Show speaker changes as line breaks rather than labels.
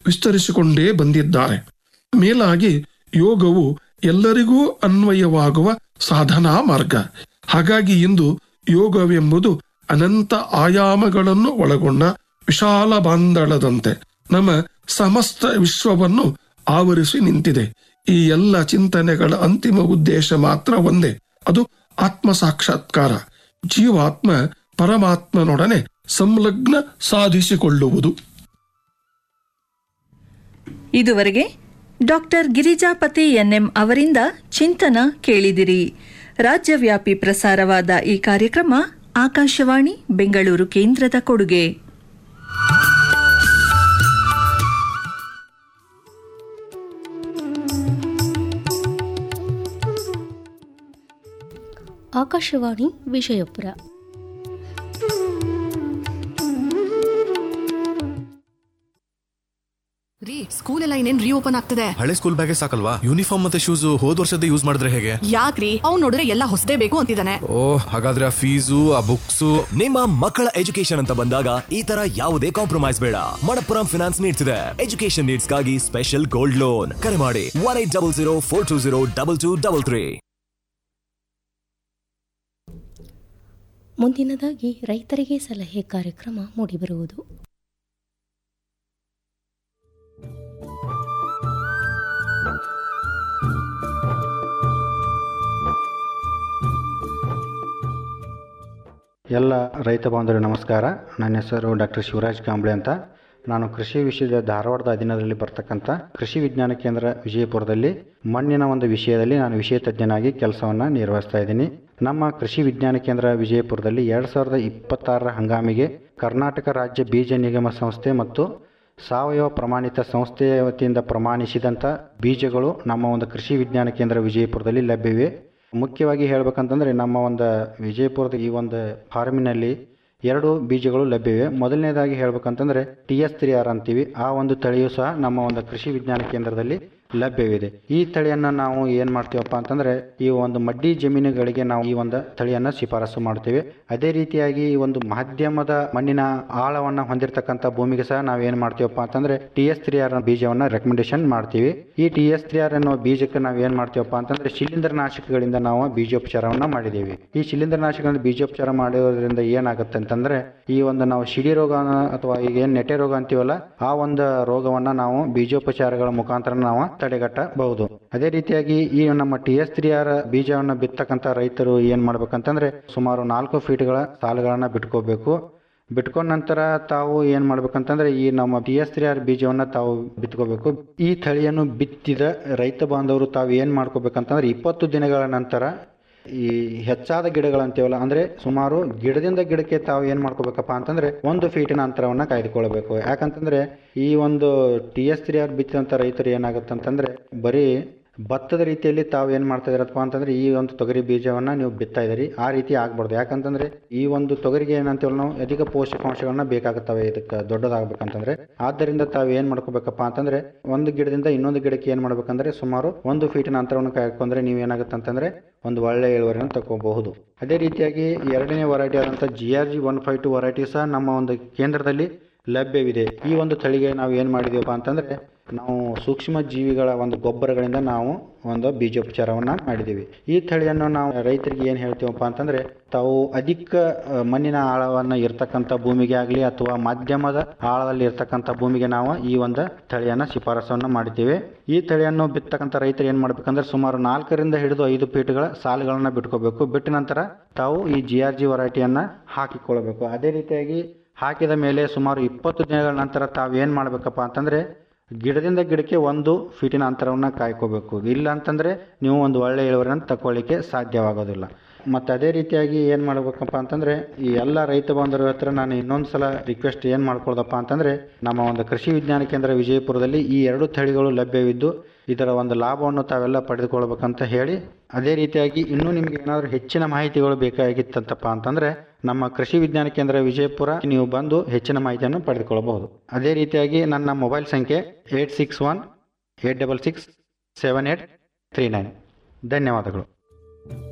ವಿಸ್ತರಿಸಿಕೊಂಡೇ ಬಂದಿದ್ದಾರೆ ಮೇಲಾಗಿ ಯೋಗವು ಎಲ್ಲರಿಗೂ ಅನ್ವಯವಾಗುವ ಸಾಧನಾ ಮಾರ್ಗ ಹಾಗಾಗಿ ಇಂದು ಯೋಗವೆಂಬುದು ಅನಂತ ಆಯಾಮಗಳನ್ನು ಒಳಗೊಂಡ ವಿಶಾಲ ಬಾಂಧಳದಂತೆ ನಮ್ಮ ಸಮಸ್ತ ವಿಶ್ವವನ್ನು ಆವರಿಸಿ ನಿಂತಿದೆ ಈ ಎಲ್ಲ ಚಿಂತನೆಗಳ ಅಂತಿಮ ಉದ್ದೇಶ ಮಾತ್ರ ಒಂದೇ ಅದು ಆತ್ಮ ಸಾಕ್ಷಾತ್ಕಾರ ಜೀವಾತ್ಮ ಪರಮಾತ್ಮನೊಡನೆ ಸಂಲಗ್ನ ಸಾಧಿಸಿಕೊಳ್ಳುವುದು
ಇದುವರೆಗೆ ಡಾಕ್ಟರ್ ಗಿರಿಜಾಪತಿ ಎನ್ಎಂ ಅವರಿಂದ ಚಿಂತನ ಕೇಳಿದಿರಿ ರಾಜ್ಯವ್ಯಾಪಿ ಪ್ರಸಾರವಾದ ಈ ಕಾರ್ಯಕ್ರಮ ಆಕಾಶವಾಣಿ ಬೆಂಗಳೂರು ಕೇಂದ್ರದ ಕೊಡುಗೆ
ಆಕಾಶವಾಣಿ ವಿಜಯಪುರ
ರೀ ಸ್ಕೂಲ್ ಎಲ್ಲ ಇನ್ನೇನ್ ರೀಓಪನ್ ಆಗ್ತದೆ
ಹಳೆ ಸ್ಕೂಲ್ ಬ್ಯಾಗೇ ಸಾಕಲ್ವಾ ಯೂನಿಫಾರ್ಮ್ ಮತ್ತೆ ಶೂಸ್ ಹೋದ್ ವರ್ಷದ ಯೂಸ್ ಮಾಡಿದ್ರೆ ಹೇಗೆ
ಯಾಕ್ರಿ ಅವ್ನ್ ನೋಡಿದ್ರೆ ಎಲ್ಲ ಹೊಸದೇ ಬೇಕು ಅಂತಿದ್ದಾನೆ
ಓ ಹಾಗಾದ್ರೆ ಆ ಫೀಸು ಆ ಬುಕ್ಸು
ನಿಮ್ಮ ಮಕ್ಕಳ ಎಜುಕೇಶನ್ ಅಂತ ಬಂದಾಗ ಈ ತರ ಯಾವುದೇ ಕಾಂಪ್ರಮೈಸ್ ಬೇಡ ಮಣಪ್ಪುರಂ ಫಿನಾನ್ಸ್ ನೀಡ್ಸ್ ಇದೆ ಎಜುಕೇಶನ್ ನೀಡ್ಸ್ ಗಾಗಿ ಸ್ಪೆಷಲ್ ಗೋಲ್ಡ್ ಲೋನ್ ಕರೆ ಮಾಡಿ one eight double zero four two zero double two double three
ಮುಂದಿನದಾಗಿ ರೈತರಿಗೆ ಸಲಹೆ ಕಾರ್ಯಕ್ರಮ ಮೂಡಿಬರುವುದು
ಎಲ್ಲ ರೈತ ಬಾಂಧವರಿಗೆ ನಮಸ್ಕಾರ ನನ್ನ ಹೆಸರು ಡಾಕ್ಟರ್ ಶಿವರಾಜ್ ಕಾಂಬ್ಳೆ ಅಂತ ನಾನು ಕೃಷಿ ವಿಷಯದ ಧಾರವಾಡದ ಅಧೀನದಲ್ಲಿ ಬರ್ತಕ್ಕಂಥ ಕೃಷಿ ವಿಜ್ಞಾನ ಕೇಂದ್ರ ವಿಜಯಪುರದಲ್ಲಿ ಮಣ್ಣಿನ ಒಂದು ವಿಷಯದಲ್ಲಿ ನಾನು ವಿಷಯ ತಜ್ಞನಾಗಿ ಕೆಲಸವನ್ನು ನಿರ್ವಹಿಸ್ತಾ ಇದ್ದೀನಿ ನಮ್ಮ ಕೃಷಿ ವಿಜ್ಞಾನ ಕೇಂದ್ರ ವಿಜಯಪುರದಲ್ಲಿ ಎರಡು ಸಾವಿರದ ಇಪ್ಪತ್ತಾರರ ಹಂಗಾಮಿಗೆ ಕರ್ನಾಟಕ ರಾಜ್ಯ ಬೀಜ ನಿಗಮ ಸಂಸ್ಥೆ ಮತ್ತು ಸಾವಯವ ಪ್ರಮಾಣಿತ ಸಂಸ್ಥೆಯ ವತಿಯಿಂದ ಪ್ರಮಾಣಿಸಿದಂಥ ಬೀಜಗಳು ನಮ್ಮ ಒಂದು ಕೃಷಿ ವಿಜ್ಞಾನ ಕೇಂದ್ರ ವಿಜಯಪುರದಲ್ಲಿ ಲಭ್ಯವಿವೆ ಮುಖ್ಯವಾಗಿ ಹೇಳ್ಬೇಕಂತಂದ್ರೆ ನಮ್ಮ ಒಂದು ವಿಜಯಪುರದ ಈ ಒಂದು ಫಾರ್ಮಿನಲ್ಲಿ ಎರಡು ಬೀಜಗಳು ಲಭ್ಯವಿವೆ ಮೊದಲನೇದಾಗಿ ಹೇಳ್ಬೇಕಂತಂದ್ರೆ ಟಿ ಎಸ್ ತ್ರೀ ಆರ್ ಅಂತೀವಿ ಆ ಒಂದು ತಳಿಯು ಸಹ ನಮ್ಮ ಒಂದು ಕೃಷಿ ವಿಜ್ಞಾನ ಕೇಂದ್ರದಲ್ಲಿ ಲಭ್ಯವಿದೆ ಈ ತಳಿಯನ್ನು ನಾವು ಏನು ಮಾಡ್ತೀವಪ್ಪ ಅಂತಂದ್ರೆ ಈ ಒಂದು ಮಡ್ಡಿ ಜಮೀನುಗಳಿಗೆ ನಾವು ಈ ಒಂದು ತಳಿಯನ್ನು ಶಿಫಾರಸು ಮಾಡ್ತೇವೆ ಅದೇ ರೀತಿಯಾಗಿ ಈ ಒಂದು ಮಾಧ್ಯಮದ ಮಣ್ಣಿನ ಆಳವನ್ನು ಹೊಂದಿರತಕ್ಕಂಥ ಭೂಮಿಗೆ ಸಹ ನಾವು ಏನು ಮಾಡ್ತೀವಪ್ಪ ಅಂತಂದ್ರೆ ಟಿ ಎಸ್ ತ್ರೀ ಆರ್ ಬೀಜವನ್ನು ರೆಕಮೆಂಡೇಶನ್ ಮಾಡ್ತೀವಿ ಈ ಟಿ ಎಸ್ ತ್ರೀ ಆರ್ ಅನ್ನೋ ಬೀಜಕ್ಕೆ ನಾವು ಏನು ಮಾಡ್ತೀವಪ್ಪ ಅಂತಂದ್ರೆ ಶಿಲೀಂಧ್ರನಾಶಕಗಳಿಂದ ನಾವು ಬೀಜೋಪಚಾರವನ್ನು ಮಾಡಿದ್ದೀವಿ ಈ ಶಿಲೀಂಧ್ರನಾಶಕಗಳಿಂದ ಬೀಜೋಪಚಾರ ಮಾಡೋದ್ರಿಂದ ಏನಾಗುತ್ತೆ ಅಂತಂದ್ರೆ ಈ ಒಂದು ನಾವು ಶಿಡಿ ರೋಗ ಅಥವಾ ಈಗ ಏನು ನೆಟೆ ರೋಗ ಅಂತೀವಲ್ಲ ಆ ಒಂದು ರೋಗವನ್ನ ನಾವು ಬೀಜೋಪಚಾರಗಳ ಮುಖಾಂತರ ನಾವು ತಡೆಗಟ್ಟಬಹುದು ಅದೇ ರೀತಿಯಾಗಿ ಈ ನಮ್ಮ ಟಿ ಎಸ್ ತ್ರೀ ಆರ್ ಬೀಜವನ್ನು ಬಿತ್ತಕ್ಕಂಥ ರೈತರು ಏನ್ ಮಾಡ್ಬೇಕಂತಂದ್ರೆ ಸುಮಾರು ನಾಲ್ಕು ಫೀಟ್ಗಳ ಸಾಲುಗಳನ್ನ ಬಿಟ್ಕೋಬೇಕು ಬಿಟ್ಕೊಂಡ ನಂತರ ತಾವು ಏನ್ ಮಾಡ್ಬೇಕಂತಂದ್ರೆ ಈ ನಮ್ಮ ಟಿ ಎಸ್ ತ್ರೀ ಆರ್ ಬೀಜವನ್ನ ತಾವು ಬಿತ್ಕೋಬೇಕು ಈ ತಳಿಯನ್ನು ಬಿತ್ತಿದ ರೈತ ಬಾಂಧವರು ತಾವು ಏನ್ ಮಾಡ್ಕೋಬೇಕಂತಂದ್ರೆ ಇಪ್ಪತ್ತು ದಿನಗಳ ನಂತರ ಈ ಹೆಚ್ಚಾದ ಗಿಡಗಳಂತೀವಲ್ಲ ಅಂದ್ರೆ ಸುಮಾರು ಗಿಡದಿಂದ ಗಿಡಕ್ಕೆ ತಾವು ಏನ್ ಮಾಡ್ಕೋಬೇಕಪ್ಪ ಅಂತಂದ್ರೆ ಒಂದು ಫೀಟಿನ ಅಂತರವನ್ನ ಕಾಯ್ದುಕೊಳ್ಬೇಕು ಯಾಕಂತಂದ್ರೆ ಈ ಒಂದು ಟಿ ಎಸ್ ತ್ರೀ ಆರ್ ಬಿತ್ತಿದಂತ ರೈತರು ಏನಾಗುತ್ತೆ ಅಂತಂದ್ರೆ ಬರೀ ಭತ್ತದ ರೀತಿಯಲ್ಲಿ ತಾವು ಏನ್ ಮಾಡ್ತಾ ಇದ್ರಪ್ಪ ಅಂತಂದ್ರೆ ಈ ಒಂದು ತೊಗರಿ ಬೀಜವನ್ನ ನೀವು ಬಿತ್ತಾ ಇದ್ದೀರಿ ಆ ರೀತಿ ಆಗ್ಬಾರ್ದು ಯಾಕಂತಂದ್ರೆ ಈ ಒಂದು ತೊಗರಿಗೆ ಏನಂತೀವಲ್ಲ ನಾವು ಅಧಿಕ ಪೋಷಕಾಂಶಗಳನ್ನ ಬೇಕಾಗುತ್ತವೆ ಇದಕ್ಕೆ ದೊಡ್ಡದಾಗಬೇಕಂತಂದ್ರೆ ಆದ್ದರಿಂದ ತಾವು ಏನ್ ಮಾಡ್ಕೋಬೇಕಪ್ಪ ಅಂತಂದ್ರೆ ಒಂದು ಗಿಡದಿಂದ ಇನ್ನೊಂದು ಗಿಡಕ್ಕೆ ಏನ್ ಮಾಡ್ಬೇಕಂದ್ರೆ ಸುಮಾರು ಒಂದು ಫೀಟಿನ ಅಂತರವನ್ನು ಕಾಯ್ಕೊಂಡ್ರೆ ನೀವು ಏನಾಗುತ್ತೆ ಅಂತಂದ್ರೆ ಒಂದು ಒಳ್ಳೆ ಇಳುವರಿಯನ್ನು ತಗೋಬಹುದು ಅದೇ ರೀತಿಯಾಗಿ ಎರಡನೇ ವರೈಟಿ ಆದಂಥ G R G one five two variety ಸಹ ನಮ್ಮ ಒಂದು ಕೇಂದ್ರದಲ್ಲಿ ಲಭ್ಯವಿದೆ ಈ ಒಂದು ತಳಿಗೆ ನಾವು ಏನು ಮಾಡಿದೀವಪ್ಪ ಅಂತಂದ್ರೆ ನಾವು ಸೂಕ್ಷ್ಮ ಜೀವಿಗಳ ಒಂದು ಗೊಬ್ಬರಗಳಿಂದ ನಾವು ಒಂದು ಬೀಜೋಪಚಾರವನ್ನ ಮಾಡಿದ್ದೀವಿ ಈ ತಳಿಯನ್ನು ನಾವು ರೈತರಿಗೆ ಏನು ಹೇಳ್ತೀವಪ್ಪ ಅಂತಂದ್ರೆ ತಾವು ಅಧಿಕ ಆ, ಮಣ್ಣಿನ ಆಳವನ್ನು ಇರ್ತಕ್ಕಂಥ ಭೂಮಿಗೆ ಆಗಲಿ ಅಥವಾ ಮಾಧ್ಯಮದ ಆಳದಲ್ಲಿ ಇರ್ತಕ್ಕಂಥ ಭೂಮಿಗೆ ನಾವು ಈ ಒಂದು ತಳಿಯನ್ನು ಶಿಫಾರಸನ್ನು ಮಾಡಿದ್ದೀವಿ ಈ ತಳಿಯನ್ನು ಬಿತ್ತಕ್ಕಂಥ ರೈತರು ಏನು ಮಾಡ್ಬೇಕಂದ್ರೆ ಸುಮಾರು ನಾಲ್ಕರಿಂದ ಹಿಡಿದು ಐದು ಫೀಟ್ಗಳ ಸಾಲುಗಳನ್ನ ಬಿಟ್ಕೋಬೇಕು ಬಿಟ್ಟ ನಂತರ ತಾವು ಈ ಜಿ ಆರ್ ಜಿ ವರೈಟಿಯನ್ನ ಹಾಕಿಕೊಳ್ಬೇಕು ಅದೇ ರೀತಿಯಾಗಿ ಹಾಕಿದ ಮೇಲೆ ಸುಮಾರು ಇಪ್ಪತ್ತು ದಿನಗಳ ನಂತರ ತಾವು ಏನು ಮಾಡಬೇಕಪ್ಪ ಅಂತಂದ್ರೆ ಗಿಡದಿಂದ ಗಿಡಕ್ಕೆ ಒಂದು ಫೀಟಿನ ಅಂತರವನ್ನು ಕಾಯ್ಕೋಬೇಕು ಇಲ್ಲ ಅಂತಂದ್ರೆ ನೀವು ಒಂದು ಒಳ್ಳೆ ಇಳುವರಿಯನ್ನು ತಗೊಳ್ಳಿಕ್ಕೆ ಸಾಧ್ಯವಾಗೋದಿಲ್ಲ ಮತ್ತು ಅದೇ ರೀತಿಯಾಗಿ ಏನು ಮಾಡ್ಬೇಕಪ್ಪ ಅಂತಂದ್ರೆ ಈ ಎಲ್ಲ ರೈತ ಬಾಂಧವರ ಹತ್ರ ನಾನು ಇನ್ನೊಂದು ಸಲ ರಿಕ್ವೆಸ್ಟ್ ಏನು ಮಾಡ್ಕೊಳ್ದಪ್ಪ ಅಂತಂದ್ರೆ ನಮ್ಮ ಒಂದು ಕೃಷಿ ವಿಜ್ಞಾನ ಕೇಂದ್ರ ವಿಜಯಪುರದಲ್ಲಿ ಈ ಎರಡು ತಳಿಗಳು ಲಭ್ಯವಿದ್ದು ಇದರ ಒಂದು ಲಾಭವನ್ನು ತಾವೆಲ್ಲ ಪಡೆದುಕೊಳ್ಬೇಕಂತ ಹೇಳಿ ಅದೇ ರೀತಿಯಾಗಿ ಇನ್ನೂ ನಿಮಗೆ ಏನಾದರೂ ಹೆಚ್ಚಿನ ಮಾಹಿತಿಗಳು ಬೇಕಾಗಿತ್ತಂತಪ್ಪ ಅಂತಂದ್ರೆ ನಮ್ಮ ಕೃಷಿ ವಿಜ್ಞಾನ ಕೇಂದ್ರ ವಿಜಯಪುರ ನೀವು ಬಂದು ಹೆಚ್ಚಿನ ಮಾಹಿತಿಯನ್ನು ಪಡೆದುಕೊಳ್ಳಬಹುದು ಅದೇ ರೀತಿಯಾಗಿ ನನ್ನ ಮೊಬೈಲ್ ಸಂಖ್ಯೆ eight six one eight double six seven eight three nine ಧನ್ಯವಾದಗಳು